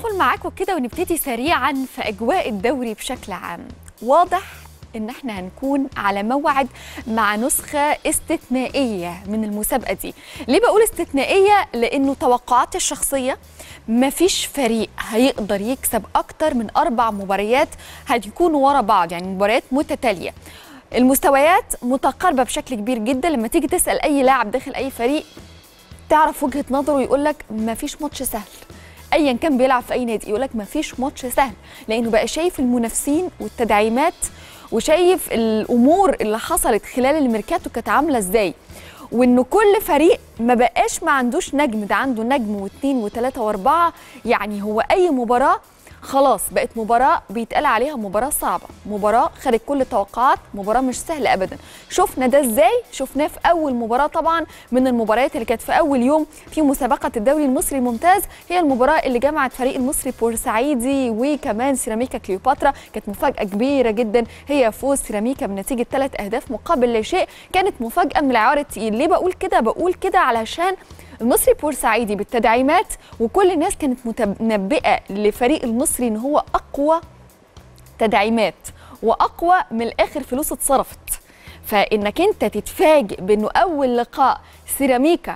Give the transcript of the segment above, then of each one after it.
ندخل معاكم كده ونبتدي سريعا في اجواء الدوري بشكل عام واضح ان احنا هنكون على موعد مع نسخه استثنائيه من المسابقه دي ليه بقول استثنائيه لانه توقعاتي الشخصيه مفيش فريق هيقدر يكسب اكتر من اربع مباريات هتكونوا ورا بعض يعني مباريات متتاليه المستويات متقاربه بشكل كبير جدا لما تيجي تسال اي لاعب داخل اي فريق تعرف وجهه نظره ويقول لك مفيش ماتش سهل ايا كان بيلعب في اي نادي يقول لك مفيش ماتش سهل لانه بقى شايف المنافسين والتدعيمات وشايف الامور اللي حصلت خلال الميركاتو كانت عامله ازاي وانه كل فريق ما بقاش ما عندوش نجم ده عنده نجم واثنين وثلاثه واربعه يعني هو اي مباراه خلاص بقت مباراة بيتقال عليها مباراة صعبة مباراة خارج كل التوقعات مباراة مش سهلة أبدا شفنا ده إزاي شفناه في أول مباراة طبعا من المباريات اللي كانت في أول يوم في مسابقة الدوري المصري الممتاز هي المباراة اللي جمعت فريق المصري بورسعيدي وكمان سيراميكا كليوباترا كانت مفاجأة كبيرة جدا هي فوز سيراميكا بنتيجة ثلاث أهداف مقابل لا شيء كانت مفاجأة من العيار التقيل ليه بقول كده بقول كده علشان المصري بورسعيدي بالتدعيمات وكل الناس كانت متنبئه لفريق المصري ان هو اقوى تدعيمات واقوى من الاخر فلوس اتصرفت فانك انت تتفاجئ بانه اول لقاء سيراميكا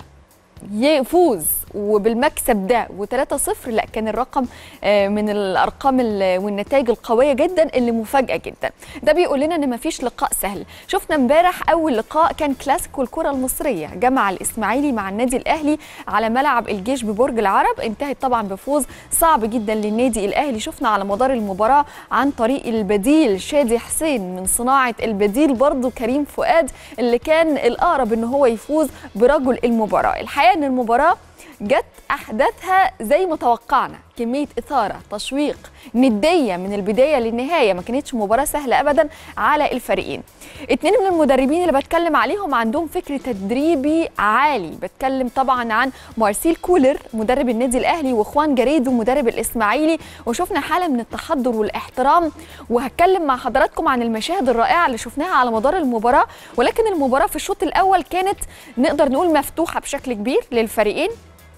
يفوز وبالمكسب ده و3-0 لا كان الرقم من الارقام والنتائج القويه جدا اللي مفاجاه جدا ده بيقول لنا ان مفيش لقاء سهل شفنا امبارح اول لقاء كان كلاسيكو الكره المصريه جمع الاسماعيلي مع النادي الاهلي على ملعب الجيش ببرج العرب انتهت طبعا بفوز صعب جدا للنادي الاهلي شفنا على مدار المباراه عن طريق البديل شادي حسين من صناعه البديل برضه كريم فؤاد اللي كان الاقرب ان هو يفوز برجل المباراه الحقيقه ان المباراه جت احداثها زي ما توقعنا كميه اثاره تشويق نديه من البدايه للنهايه ما كانتش مباراه سهله ابدا على الفريقين اتنين من المدربين اللي بتكلم عليهم عندهم فكر تدريبي عالي بتكلم طبعا عن مارسيل كولر مدرب النادي الاهلي واخوان جريدو مدرب الاسماعيلي وشفنا حاله من التحضر والاحترام وهتكلم مع حضراتكم عن المشاهد الرائعه اللي شفناها على مدار المباراه ولكن المباراه في الشوط الاول كانت نقدر نقول مفتوحه بشكل كبير للفريقين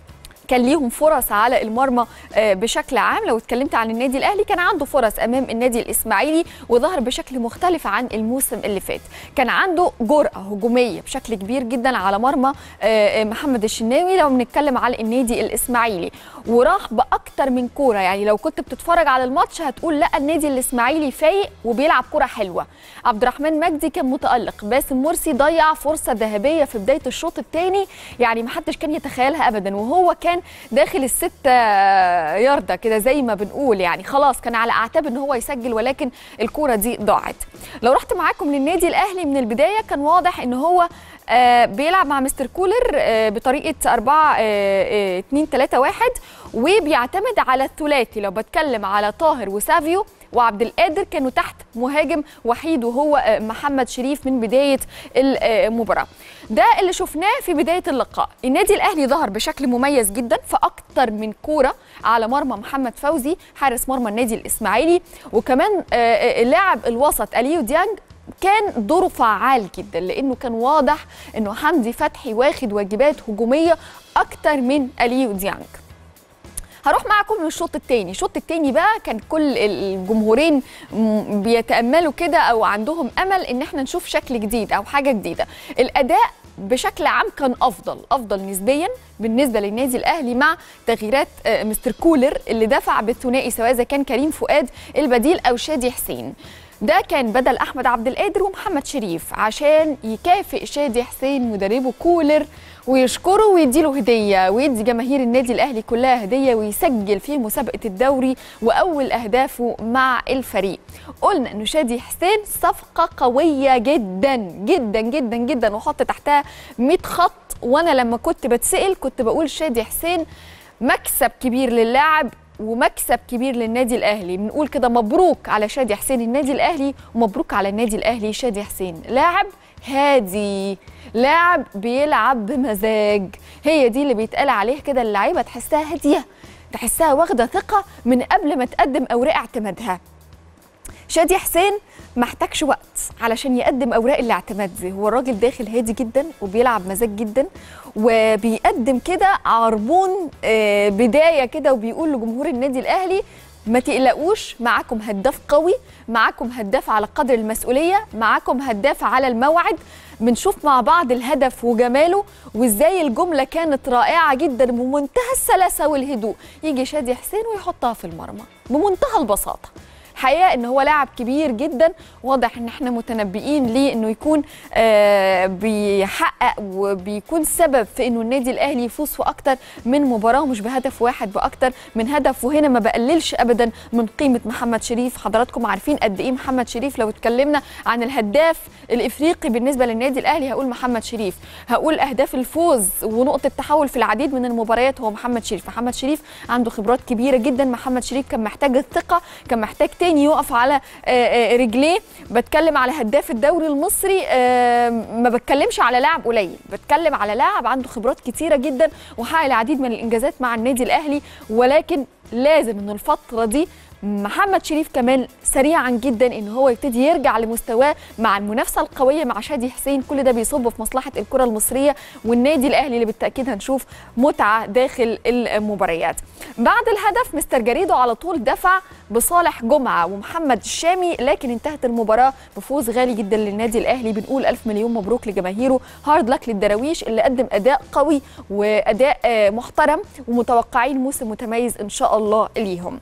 كان ليهم فرص على المرمى بشكل عام لو اتكلمت عن النادي الاهلي كان عنده فرص امام النادي الاسماعيلي وظهر بشكل مختلف عن الموسم اللي فات كان عنده جرأه هجوميه بشكل كبير جدا على مرمى محمد الشناوي لو بنتكلم على النادي الاسماعيلي وراح باكتر من كوره يعني لو كنت بتتفرج على الماتش هتقول لا النادي الاسماعيلي فايق وبيلعب كوره حلوه عبد الرحمن مجدي كان متالق باسم مرسي ضيع فرصه ذهبيه في بدايه الشوط الثاني يعني ما حدش كان يتخيلها ابدا وهو كان داخل الست ياردة كده زي ما بنقول يعني خلاص كان على اعتاب ان هو يسجل ولكن الكوره دي ضاعت لو رحت معاكم للنادي الاهلي من البدايه كان واضح ان هو آه بيلعب مع مستر كولر آه بطريقه 4 آه 2 3 1 وبيعتمد على الثلاثي لو بتكلم على طاهر وسافيو وعبد القادر كانوا تحت مهاجم وحيد وهو محمد شريف من بدايه المباراه ده اللي شفناه في بدايه اللقاء النادي الاهلي ظهر بشكل مميز جدا في اكتر من كوره على مرمى محمد فوزي حارس مرمى النادي الاسماعيلي وكمان اللاعب الوسط اليو ديانج كان دوره فعال جدا لانه كان واضح انه حمدي فتحي واخد واجبات هجوميه اكتر من اليو ديانج هروح معاكم للشوط الثاني الشوط الثاني بقى كان كل الجمهورين بيتاملوا كده او عندهم امل ان احنا نشوف شكل جديد او حاجه جديده الاداء بشكل عام كان افضل افضل نسبيا بالنسبه للنادي الاهلي مع تغييرات مستر كولر اللي دفع بالثنائي سواء اذا كان كريم فؤاد البديل او شادي حسين ده كان بدل احمد عبد القادر ومحمد شريف عشان يكافئ شادي حسين مدربه كولر ويشكره ويديله هديه ويدي جماهير النادي الاهلي كلها هديه ويسجل في مسابقه الدوري واول اهدافه مع الفريق قلنا انه شادي حسين صفقه قويه جدا جدا جدا جدا وحط تحتها 100 خط وانا لما كنت بتسال كنت بقول شادي حسين مكسب كبير للاعب ومكسب كبير للنادي الاهلي بنقول كده مبروك على شادي حسين النادي الاهلي ومبروك على النادي الاهلي شادي حسين لاعب هادي لاعب بيلعب بمزاج هي دي اللي بيتقال عليه كده اللعيبه تحسها هاديه تحسها واخده ثقه من قبل ما تقدم اوراق اعتمادها شادي حسين محتاجش وقت علشان يقدم اوراق الاعتماد دي هو الراجل داخل هادي جدا وبيلعب مزاج جدا وبيقدم كده عربون آه، بدايه كده وبيقول لجمهور النادي الاهلي ما تقلقوش معاكم هداف قوي معاكم هداف على قدر المسؤوليه معاكم هداف على الموعد بنشوف مع بعض الهدف وجماله وازاي الجمله كانت رائعه جدا بمنتهى السلاسه والهدوء يجي شادي حسين ويحطها في المرمى بمنتهى البساطه حقيقه ان هو لاعب كبير جدا واضح ان احنا متنبئين ليه انه يكون آه بيحقق وبيكون سبب في انه النادي الاهلي يفوز في اكتر من مباراه مش بهدف واحد باكتر من هدف وهنا ما بقللش ابدا من قيمه محمد شريف حضراتكم عارفين قد ايه محمد شريف لو اتكلمنا عن الهداف الافريقي بالنسبه للنادي الاهلي هقول محمد شريف هقول اهداف الفوز ونقطه تحول في العديد من المباريات هو محمد شريف محمد شريف عنده خبرات كبيره جدا محمد شريف كان محتاج الثقه كان محتاج تاني يقف على آه، آه، رجليه بتكلم على هداف الدوري المصري آه، ما بتكلمش على لاعب قليل بتكلم على لاعب عنده خبرات كتيره جدا وحقق العديد من الانجازات مع النادي الاهلي ولكن لازم ان الفتره دي محمد شريف كمان سريعا جدا ان هو يبتدي يرجع لمستواه مع المنافسه القويه مع شادي حسين كل ده بيصب في مصلحه الكره المصريه والنادي الاهلي اللي بالتاكيد هنشوف متعه داخل المباريات بعد الهدف مستر جريدو على طول دفع بصالح جمعه ومحمد الشامي لكن انتهت المباراه بفوز غالي جدا للنادي الاهلي بنقول الف مليون مبروك لجماهيره هارد لك للدراويش اللي قدم اداء قوي واداء آه، محترم ومتوقعين موسم متميز ان شاء الله ليهم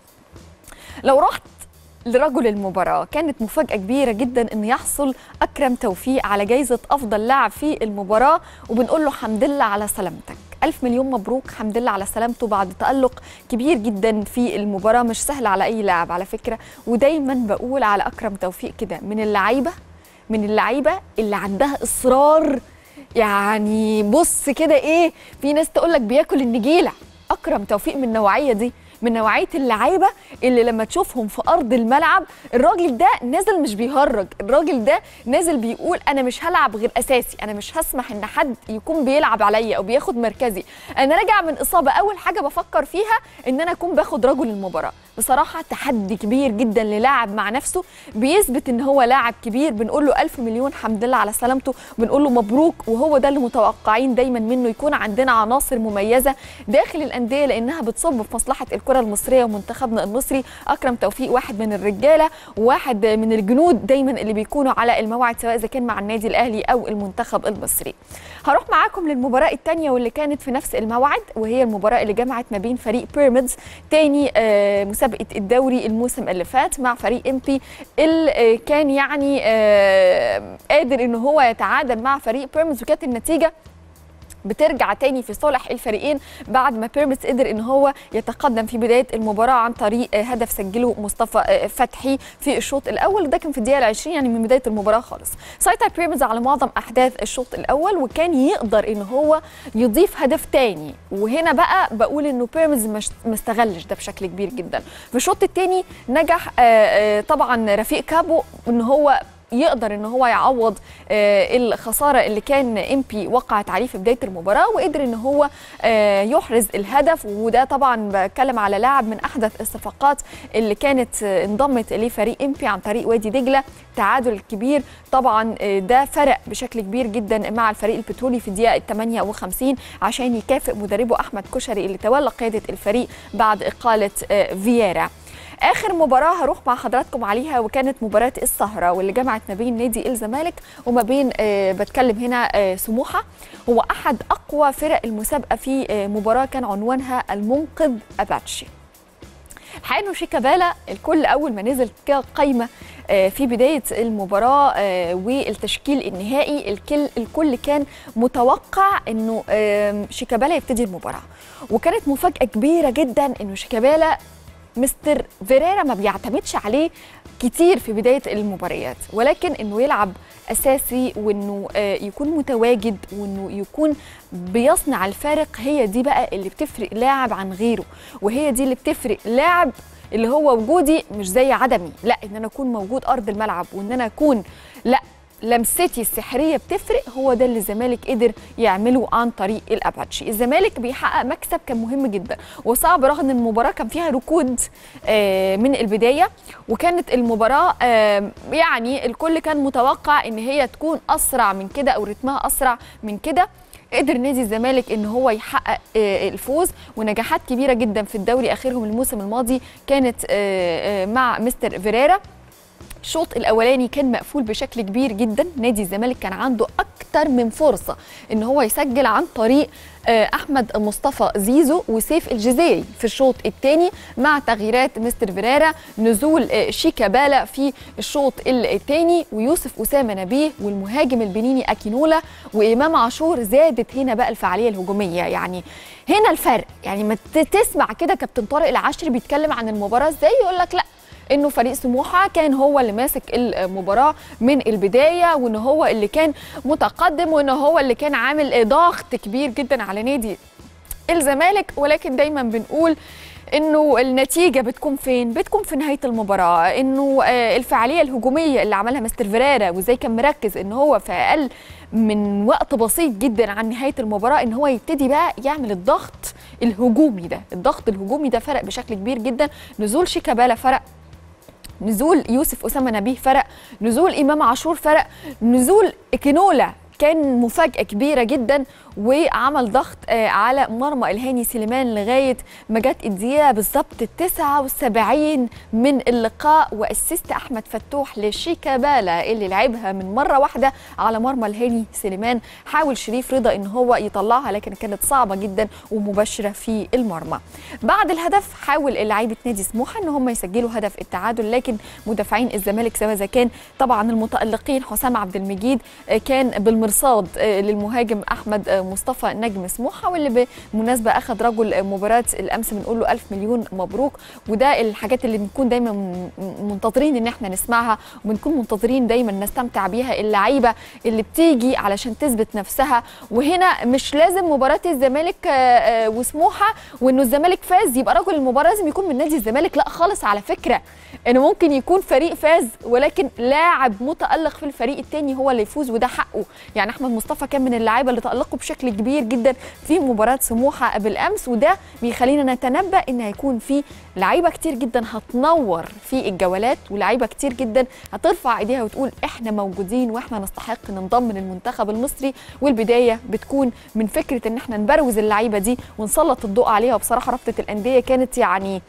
لو رحت لرجل المباراة كانت مفاجأة كبيرة جدا أن يحصل أكرم توفيق على جايزة أفضل لاعب في المباراة وبنقول له حمد لله على سلامتك ألف مليون مبروك حمد لله على سلامته بعد تألق كبير جدا في المباراة مش سهل على أي لاعب على فكرة ودايما بقول على أكرم توفيق كده من اللعيبة من اللعيبة اللي عندها إصرار يعني بص كده إيه في ناس تقولك بياكل النجيلة أكرم توفيق من النوعية دي من نوعيه اللعيبه اللي لما تشوفهم في ارض الملعب الراجل ده نازل مش بيهرج الراجل ده نازل بيقول انا مش هلعب غير اساسي انا مش هسمح ان حد يكون بيلعب عليا او بياخد مركزي انا راجع من اصابه اول حاجه بفكر فيها ان انا اكون باخد رجل المباراه بصراحه تحدي كبير جدا للاعب مع نفسه بيثبت ان هو لاعب كبير بنقول له الف مليون حمد لله على سلامته بنقول له مبروك وهو ده اللي متوقعين دايما منه يكون عندنا عناصر مميزه داخل الانديه لانها بتصب في مصلحه الكره المصريه ومنتخبنا المصري اكرم توفيق واحد من الرجاله وواحد من الجنود دايما اللي بيكونوا على الموعد سواء اذا كان مع النادي الاهلي او المنتخب المصري هروح معاكم للمباراه الثانيه واللي كانت في نفس الموعد وهي المباراه اللي جمعت ما بين فريق بيراميدز تاني آه، مسابقه الدوري الموسم اللي فات مع فريق ام بي اللي آه، كان يعني آه، قادر ان هو يتعادل مع فريق بيراميدز وكانت النتيجه بترجع تاني في صالح الفريقين بعد ما بيراميدز قدر ان هو يتقدم في بدايه المباراه عن طريق آه، هدف سجله مصطفى آه، فتحي في الشوط الاول وده كان في الدقيقه 20 يعني من بدايه المباراه خالص سيطر بيراميدز على معظم احداث الشوط الاول وكان يقدر ان هو يضيف هدف تاني وهنا بقى بقول انه بيراميدز مش- ما استغلش ده بشكل كبير جدا في الشوط الثاني نجح آه، آه، طبعا رفيق كابو ان هو يقدر ان هو يعوض آه، الخساره اللي كان امبي وقعت عليه في بدايه المباراه وقدر ان هو آه، يحرز الهدف وده طبعا بتكلم على لاعب من احدث الصفقات اللي كانت آه، انضمت لفريق امبي عن طريق وادي دجله تعادل الكبير طبعا آه، ده فرق بشكل كبير جدا مع الفريق البترولي في الدقيقه 58 عشان يكافئ مدربه احمد كشري اللي تولى قياده الفريق بعد اقاله آه، فييرا اخر مباراه هروح مع حضراتكم عليها وكانت مباراه السهره واللي جمعت ما بين نادي الزمالك وما بين آه بتكلم هنا آه سموحه هو احد اقوى فرق المسابقه في آه مباراه كان عنوانها المنقذ اباتشي الحقيقه انه شيكابالا الكل اول ما نزل قايمه آه، في بدايه المباراه آه، والتشكيل النهائي الكل الكل كان متوقع انه آم، شيكابالا يبتدي المباراه وكانت مفاجاه كبيره جدا انه شيكابالا مستر فيريرا ما بيعتمدش عليه كتير في بدايه المباريات ولكن انه يلعب اساسي وانه آه، يكون متواجد وانه يكون بيصنع الفارق هي دي بقى اللي بتفرق لاعب عن غيره وهي دي اللي بتفرق لاعب اللي هو وجودي مش زي عدمي لا ان انا اكون موجود ارض الملعب وان انا اكون لا لمستي السحريه بتفرق هو ده اللي الزمالك قدر يعمله عن طريق الاباتشي الزمالك بيحقق مكسب كان مهم جدا وصعب رغم ان المباراه كان فيها ركود آه، من البدايه وكانت المباراه آه، يعني الكل كان متوقع ان هي تكون اسرع من كده او رتمها اسرع من كده قدر نادي الزمالك ان هو يحقق آه، الفوز ونجاحات كبيره جدا في الدوري اخرهم الموسم الماضي كانت آه، آه، مع مستر فيريرا الشوط الاولاني كان مقفول بشكل كبير جدا نادي الزمالك كان عنده اكتر من فرصه ان هو يسجل عن طريق آه، احمد مصطفى زيزو وسيف الجزيري في الشوط الثاني مع تغييرات مستر فيريرا نزول آه، شيكابالا في الشوط الثاني ويوسف اسامه نبيه والمهاجم البنيني اكينولا وامام عاشور زادت هنا بقى الفعاليه الهجوميه يعني هنا الفرق يعني ما ت- تسمع كده كابتن طارق العشري بيتكلم عن المباراه ازاي يقول لك لا انه فريق سموحه كان هو اللي ماسك المباراه من البدايه وان هو اللي كان متقدم وان هو اللي كان عامل ضغط كبير جدا على نادي الزمالك ولكن دايما بنقول انه النتيجه بتكون فين بتكون في نهايه المباراه انه آه، الفعاليه الهجوميه اللي عملها مستر فيريرا وازاي كان مركز ان هو في اقل من وقت بسيط جدا عن نهايه المباراه ان هو يبتدي بقى يعمل الضغط الهجومي ده الضغط الهجومي ده فرق بشكل كبير جدا نزول شيكابالا فرق نزول يوسف اسامه نبيه فرق نزول امام عاشور فرق نزول كينولا كان مفاجاه كبيره جدا وعمل ضغط آه، على مرمى الهاني سليمان لغايه ما جت الدقيقه بالظبط 79 من اللقاء واسست احمد فتوح لشيكابالا اللي لعبها من مره واحده على مرمى الهاني سليمان حاول شريف رضا ان هو يطلعها لكن كانت صعبه جدا ومباشره في المرمى بعد الهدف حاول لعيبه نادي سموحه ان هم يسجلوا هدف التعادل لكن مدافعين الزمالك سواء اذا كان طبعا المتالقين حسام عبد المجيد آه، كان بالمرصاد آه، للمهاجم احمد آه، مصطفى نجم سموحه واللي بالمناسبه اخذ رجل مباراه الامس بنقول له الف مليون مبروك وده الحاجات اللي بنكون دايما م- منتظرين ان احنا نسمعها وبنكون منتظرين دايما نستمتع بيها اللعيبه اللي بتيجي علشان تثبت نفسها وهنا مش لازم مباراه الزمالك آه، آه، وسموحه وانه الزمالك فاز يبقى رجل المباراه لازم يكون من نادي الزمالك لا خالص على فكره انه ممكن يكون فريق فاز ولكن لاعب متالق في الفريق التاني هو اللي يفوز وده حقه يعني احمد مصطفى كان من اللعيبه اللي تالقوا بشكل كبير جدا في مباراه سموحه بالامس وده بيخلينا نتنبا ان هيكون في لعيبه كتير جدا هتنور في الجولات ولعيبه كتير جدا هترفع ايديها وتقول احنا موجودين واحنا نستحق ننضم للمنتخب المصري والبدايه بتكون من فكره ان احنا نبروز اللعيبه دي ونسلط الضوء عليها وبصراحه رابطه الانديه كانت يعني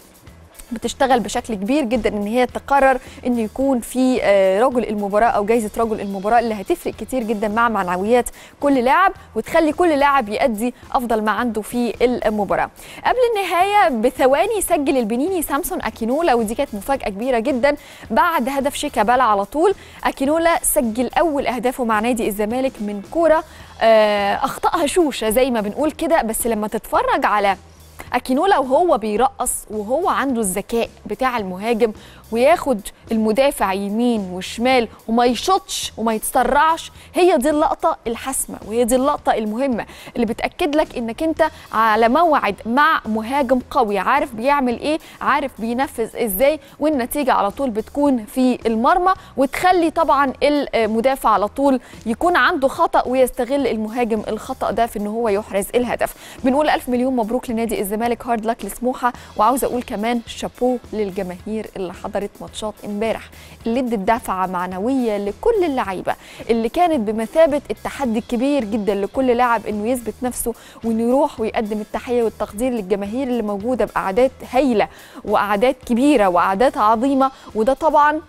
بتشتغل بشكل كبير جدا ان هي تقرر ان يكون في آه، رجل المباراه او جائزه رجل المباراه اللي هتفرق كتير جدا مع معنويات كل لاعب وتخلي كل لاعب يأدي افضل ما عنده في المباراه. قبل النهايه بثواني سجل البنيني سامسون اكينولا ودي كانت مفاجاه كبيره جدا بعد هدف شيكابالا على طول اكينولا سجل اول اهدافه مع نادي الزمالك من كوره آه، اخطاها شوشه زي ما بنقول كده بس لما تتفرج على اكينولا وهو بيرقص وهو عنده الذكاء بتاع المهاجم وياخد المدافع يمين وشمال وما يشطش وما يتسرعش هي دي اللقطه الحاسمه وهي دي اللقطه المهمه اللي بتاكد لك انك انت على موعد مع مهاجم قوي عارف بيعمل ايه عارف بينفذ ازاي والنتيجه على طول بتكون في المرمى وتخلي طبعا المدافع على طول يكون عنده خطا ويستغل المهاجم الخطا ده في ان هو يحرز الهدف بنقول الف مليون مبروك لنادي الزمالك هارد لك لسموحه وعاوزه اقول كمان شابو للجماهير اللي حضرت ماتشات امبارح اللي ادت دفعه معنويه لكل اللعيبه اللي كانت بمثابه التحدي الكبير جدا لكل لاعب انه يثبت نفسه وانه يروح ويقدم التحيه والتقدير للجماهير اللي موجوده باعداد هايله واعداد كبيره واعداد عظيمه وده طبعا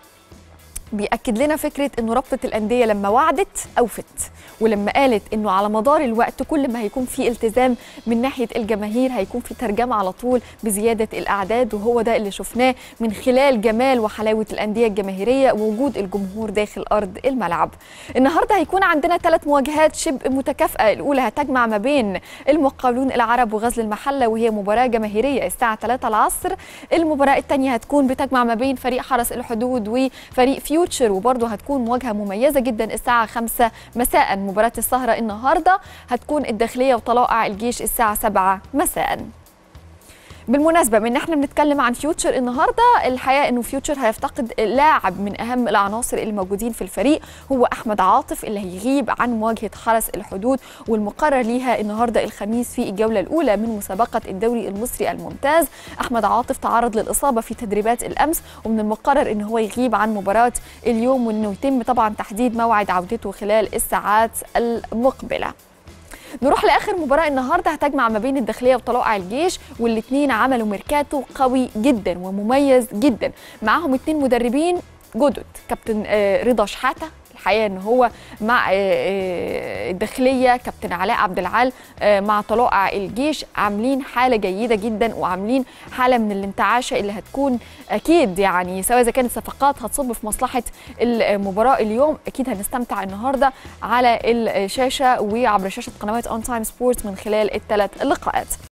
بيأكد لنا فكرة إنه رابطة الأندية لما وعدت أوفت ولما قالت إنه على مدار الوقت كل ما هيكون في التزام من ناحية الجماهير هيكون في ترجمة على طول بزيادة الأعداد وهو ده اللي شفناه من خلال جمال وحلاوة الأندية الجماهيرية ووجود الجمهور داخل أرض الملعب النهاردة هيكون عندنا ثلاث مواجهات شبه متكافئة الأولى هتجمع ما بين المقاولون العرب وغزل المحلة وهي مباراة جماهيرية الساعة 3 العصر المباراة الثانية هتكون بتجمع ما بين فريق حرس الحدود وفريق فيوتشر وبرضه هتكون مواجهة مميزة جدا الساعة 5 مساء مباراة السهرة النهاردة هتكون الداخلية وطلائع الجيش الساعة 7 مساء بالمناسبه من احنا بنتكلم عن فيوتشر النهارده الحقيقه انه فيوتشر هيفتقد لاعب من اهم العناصر الموجودين في الفريق هو احمد عاطف اللي هيغيب عن مواجهه حرس الحدود والمقرر ليها النهارده الخميس في الجوله الاولى من مسابقه الدوري المصري الممتاز احمد عاطف تعرض للاصابه في تدريبات الامس ومن المقرر ان هو يغيب عن مباراه اليوم وانه يتم طبعا تحديد موعد عودته خلال الساعات المقبله نروح لاخر مباراه النهارده هتجمع ما بين الداخليه وطلائع الجيش والاثنين عملوا ميركاتو قوي جدا ومميز جدا معاهم اثنين مدربين جدد كابتن رضا شحاته الحقيقه ان هو مع الداخليه كابتن علاء عبد العال مع طلائع الجيش عاملين حاله جيده جدا وعاملين حاله من الانتعاشه اللي هتكون اكيد يعني سواء اذا كانت صفقات هتصب في مصلحه المباراه اليوم اكيد هنستمتع النهارده على الشاشه وعبر شاشه قنوات اون تايم سبورتس من خلال الثلاث لقاءات